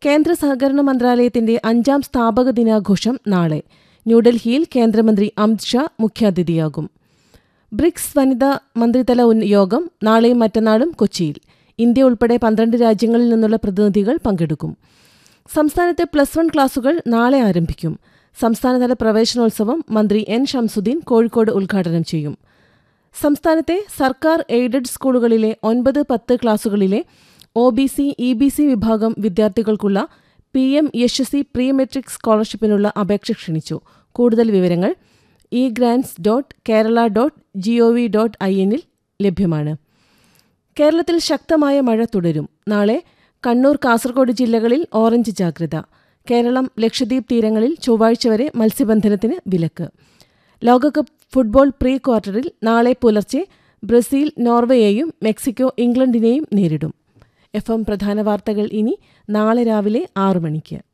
കേന്ദ്ര സഹകരണ മന്ത്രാലയത്തിന്റെ അഞ്ചാം സ്ഥാപക ദിനാഘോഷം നാളെ ന്യൂഡൽഹിയിൽ കേന്ദ്രമന്ത്രി അമിത് ഷാ മുഖ്യാതിഥിയാകും ബ്രിക്സ് വനിതാ മന്ത്രിതല ഉന്ന- യോഗം നാളെയും മറ്റന്നാളും കൊച്ചിയിൽ ഇന്ത്യ ഉൾപ്പെടെ പന്ത്രണ്ട് രാജ്യങ്ങളിൽ നിന്നുള്ള പ്രതിനിധികൾ പങ്കെടുക്കും സംസ്ഥാനത്തെ പ്ലസ് വൺ ക്ലാസുകൾ നാളെ ആരംഭിക്കും സംസ്ഥാനതല പ്രവേശനോത്സവം മന്ത്രി എൻ ഷംസുദ്ദീൻ കോഴിക്കോട് ഉദ്ഘാടനം ചെയ്യും സംസ്ഥാനത്തെ സർക്കാർ എയ്ഡഡ് സ്കൂളുകളിലെ ഒൻപത് പത്ത് ക്ലാസുകളിലെ O B C E B C വിഭാഗം വിദ്യാർത്ഥികൾക്കുള്ള P M Yashasvi pre matric സ്കോളർഷിപ്പിനുള്ള അപേക്ഷ ക്ഷണിച്ചു കൂടുതൽ വിവരങ്ങൾ E grants dot Kerala dot G O V dot I എന്നിൽ ലഭ്യമാണ് കേരളത്തിൽ ശക്തമായ മഴ തുടരും നാളെ കണ്ണൂർ കാസർഗോഡ് ജില്ലകളിൽ ഓറഞ്ച് ജാഗ്രത കേരളം ലക്ഷദ്വീപ് തീരങ്ങളിൽ ചൊവ്വാഴ്ച വരെ മത്സ്യബന്ധനത്തിന് വിലക്ക് ലോകകപ്പ് ഫുട്ബോൾ പ്രീ ക്വാർട്ടറിൽ നാളെ പുലർച്ചെ ബ്രസീൽ നോർവേയെയും മെക്സിക്കോ ഇംഗ്ലണ്ടിനെയും നേരിടും എഫ് എം പ്രധാന വാർത്തകൾ ഇനി നാളെ രാവിലെ ആറു മണിക്ക്